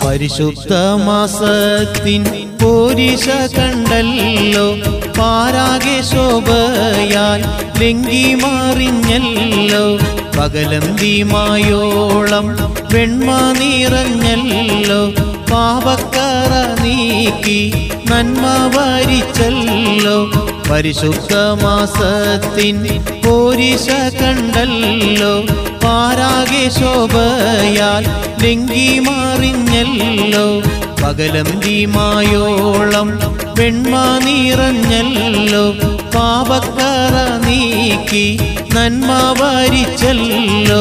പരിശുദ്ധ മാസത്തിൻ പോരിശ കണ്ടല്ലോ പാരാകെ ശോഭയാൽ ലെങ്കി മാറിഞ്ഞല്ലോ പകലന്തിമായോളം വെണ്മ നിറഞ്ഞല്ലോ പാപക്കറ നീക്കി നന്മ വരിച്ചല്ലോ പരിശുദ്ധ മാസത്തിൻ പോരിശ കണ്ടല്ലോ പാരാകെ ശോഭയാൽ ലെങ്കി മാറിഞ്ഞല്ലോ പകലന്തിമായോളം വെണ്മ നിറഞ്ഞല്ലോ പാപക്കറ നീക്കി നന്മ വരിച്ചല്ലോ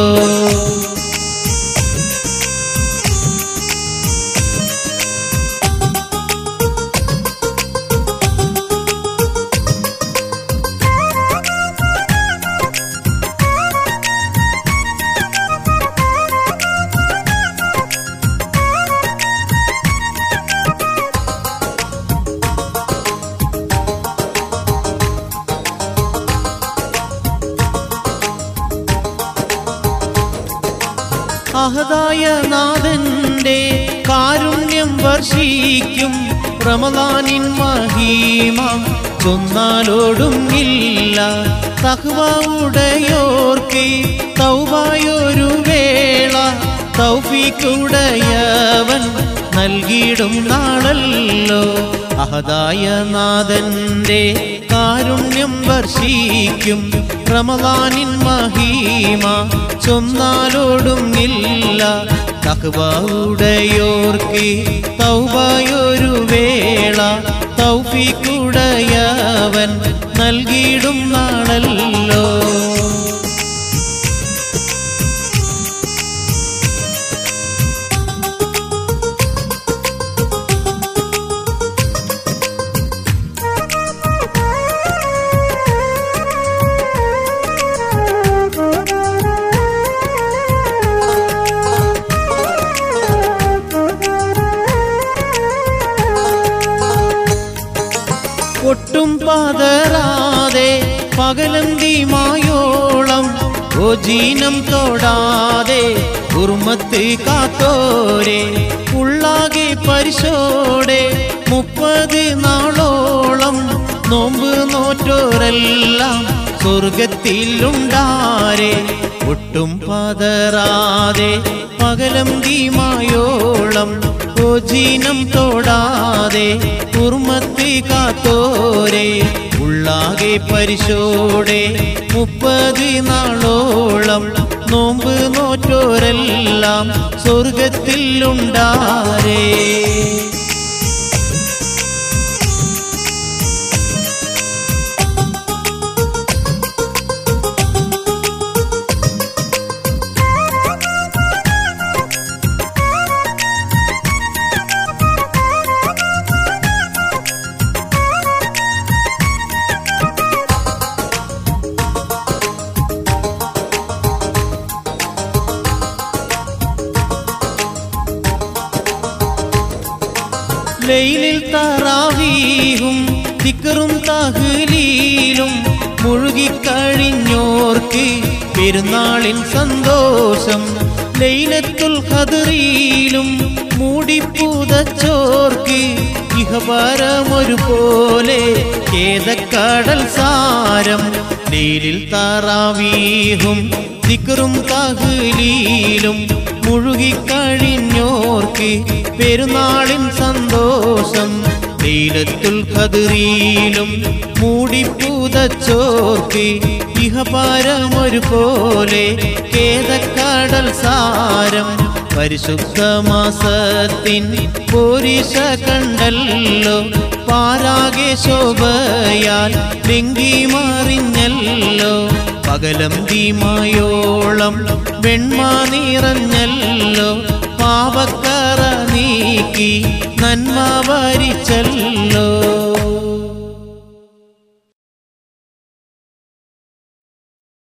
അഹദായ നാഥന്റെ കാരുണ്യം വർഷിക്കും റമദാനിൻ മഹീമ ചൊന്നാലോടും ഇല്ല തഹ്വ ഉടയോർക്ക് തൗബായൊരു വേള തൗഫീക്കുടയവൻ നൽകിയിടും നാളല്ലോ അഹദായ നാഥന്റെ കാരുണ്യം വർഷിക്കും റമദാനിൻ മഹീമ ചൊന്നാലോടും ഇല്ല തഹ്വയുടയോർക്ക് തൗബായൊരു വേള തൗഫീക്കുടയവൻ നൽകിയിടും നാളല്ലോ ഒട്ടും പതറാതെ പകലന്തിമായോളം ഓജീനം തൊടാതെ കുർമത്ത് കാത്തോരെ ഉള്ളാകെ പരിശോടെ മുപ്പത് നാളോളം നോമ്പ് നോറ്റോരെല്ലാം സ്വർഗത്തിലുണ്ടാരെ ഒട്ടും പതറാതെ പകലം ദീമായോളം ഓജീനം തൊടാതെ കുർമത്തി കാത്തോരെ ഉള്ളാകെ പരിശോടെ മുപ്പത് നാളോളം നോമ്പ് നോറ്റോരെല്ലാം സ്വർഗത്തിലുണ്ടാരേ ലൈലിൽ തറാവീഹും തിക്കറും തഹ്ലീലും മുഴുകിക്കഴിഞ്ഞോർക്ക് പെരുന്നാളിൻ സന്തോഷം ലൈലത്തുൽ ഖദറിയിലും മൂടിപ്പൂതച്ചോർക്ക് ഇഹപരമൊരുപോലെ കേതക്കടൽ സാരം ലൈലിൽ തറാവീഹും തിക്കറും തഹ്ലീലും മുഴുകിക്കഴിഞ്ഞോർക്ക് പെരുന്നാളിൻ സന്തോഷം ലീലത്തുൽ ഖദറിയിലും മൂടിപ്പൂതച്ചോർക്ക് ഇഹപാരമൊരുപോലെ കേതക്കടൽ സാരം പരിശുദ്ധ മാസത്തിൻ പോരിശ കണ്ടല്ലോ പാരാകെ ശോഭയാൽ ലിംഗി മാറിഞ്ഞല്ലോ പകലം ദീമായോളം വെണ്മ നിറഞ്ഞല്ലോ പാപക്കറ നീക്കി നന്മ വരിച്ചല്ലോ